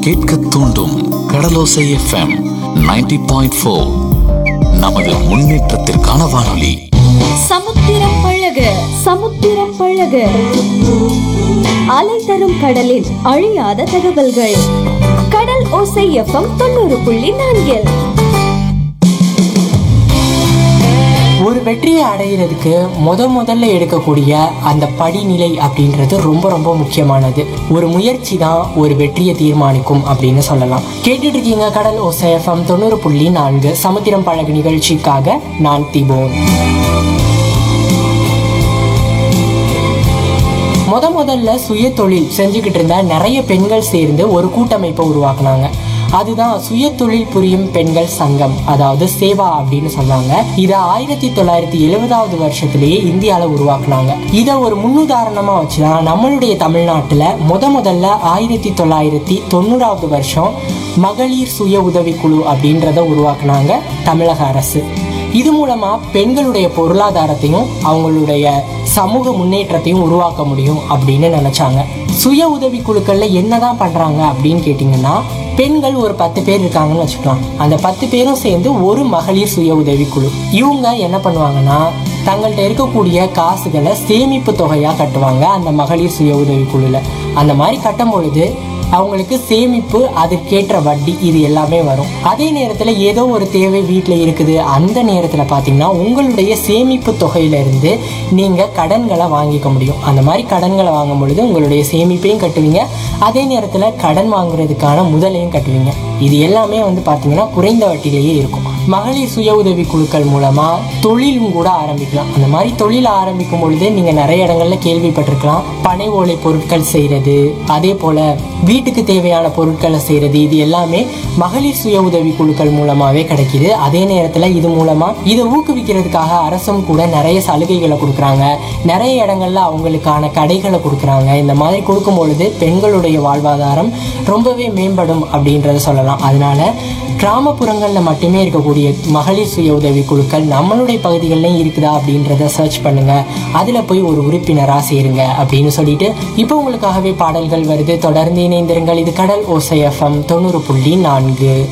கேட்க தூண்டும் கடலோசை FM 90.4 point four நமது முன்னேற்றத்திற்கான வானொலி சமுத்திரம் பழக சமுத்திரம் பழக அலை தரும் கடலின் அழியாத தகவல்கள் கடல் ஓசை எஃப்எம் தொண்ணூறு புள்ளி நான்கில் ஒரு வெற்றியை அடையிறதுக்கு முத முதல்ல எடுக்கக்கூடிய அந்த படிநிலை அப்படின்றது ரொம்ப ரொம்ப முக்கியமானது ஒரு முயற்சி தான் ஒரு வெற்றியை தீர்மானிக்கும் அப்படின்னு சொல்லலாம் கேட்டுட்டு இருக்கீங்க கடல் ஓசேஃபம் தொண்ணூறு புள்ளி நான்கு சமுத்திரம் பழகு நிகழ்ச்சிக்காக நான் திபோன் முத முதல்ல சுய தொழில் செஞ்சுக்கிட்டு இருந்த நிறைய பெண்கள் சேர்ந்து ஒரு கூட்டமைப்பை உருவாக்குனாங்க அதுதான் சுய தொழில் புரியும் பெண்கள் சங்கம் அதாவது சேவா அப்படின்னு சொன்னாங்க இத ஆயிரத்தி தொள்ளாயிரத்தி எழுபதாவது வருஷத்திலேயே இந்தியால உருவாக்குனாங்க இத ஒரு முன்னுதாரணமா வச்சுதான் நம்மளுடைய தமிழ்நாட்டுல முத முதல்ல ஆயிரத்தி தொள்ளாயிரத்தி தொண்ணூறாவது வருஷம் மகளிர் சுய உதவிக்குழு அப்படின்றத உருவாக்குனாங்க தமிழக அரசு இது மூலமா பெண்களுடைய பொருளாதாரத்தையும் அவங்களுடைய சமூக முன்னேற்றத்தையும் உருவாக்க முடியும் அப்படின்னு நினைச்சாங்க சுய உதவி குழுக்கள்ல என்னதான் பண்றாங்க அப்படின்னு கேட்டிங்கன்னா பெண்கள் ஒரு பத்து பேர் இருக்காங்கன்னு வச்சுக்கலாம் அந்த பத்து பேரும் சேர்ந்து ஒரு மகளிர் சுய உதவி குழு இவங்க என்ன பண்ணுவாங்கன்னா தங்கள்கிட்ட இருக்கக்கூடிய காசுகளை சேமிப்பு தொகையா கட்டுவாங்க அந்த மகளிர் சுய உதவி குழுல அந்த மாதிரி கட்டும் பொழுது அவங்களுக்கு சேமிப்பு அதுக்கேற்ற வட்டி இது எல்லாமே வரும் அதே நேரத்தில் ஏதோ ஒரு தேவை வீட்டில் இருக்குது அந்த நேரத்தில் பார்த்தீங்கன்னா உங்களுடைய சேமிப்பு தொகையிலிருந்து நீங்கள் கடன்களை வாங்கிக்க முடியும் அந்த மாதிரி கடன்களை வாங்கும் பொழுது உங்களுடைய சேமிப்பையும் கட்டுவீங்க அதே நேரத்தில் கடன் வாங்குறதுக்கான முதலையும் கட்டுவீங்க இது எல்லாமே வந்து பார்த்தீங்கன்னா குறைந்த வட்டியிலேயே இருக்கும் மகளிர் சுய உதவி குழுக்கள் மூலமா தொழிலும் கூட ஆரம்பிக்கலாம் அந்த மாதிரி தொழில் ஆரம்பிக்கும் பொழுது நீங்க நிறைய இடங்கள்ல கேள்விப்பட்டிருக்கலாம் பனை ஓலை பொருட்கள் செய்யறது அதே போல வீட்டுக்கு தேவையான பொருட்களை செய்யறது இது எல்லாமே மகளிர் சுய உதவி குழுக்கள் மூலமாவே கிடைக்குது அதே நேரத்துல இது மூலமா இதை ஊக்குவிக்கிறதுக்காக அரசும் கூட நிறைய சலுகைகளை கொடுக்குறாங்க நிறைய இடங்கள்ல அவங்களுக்கான கடைகளை கொடுக்குறாங்க இந்த மாதிரி கொடுக்கும் பொழுது பெண்களுடைய வாழ்வாதாரம் ரொம்பவே மேம்படும் அப்படின்றத சொல்லலாம் அதனால கிராமப்புறங்களில் மட்டுமே இருக்கக்கூடிய மகளிர் சுய உதவி குழுக்கள் நம்மளுடைய பகுதிகளிலும் இருக்குதா அப்படின்றத சர்ச் பண்ணுங்க அதில் போய் ஒரு உறுப்பினராக சேருங்க அப்படின்னு சொல்லிட்டு இப்போ உங்களுக்காகவே பாடல்கள் வருது தொடர்ந்து இணைந்திருங்கள் இது கடல் ஓசை எஃப்எம் தொண்ணூறு புள்ளி நான்கு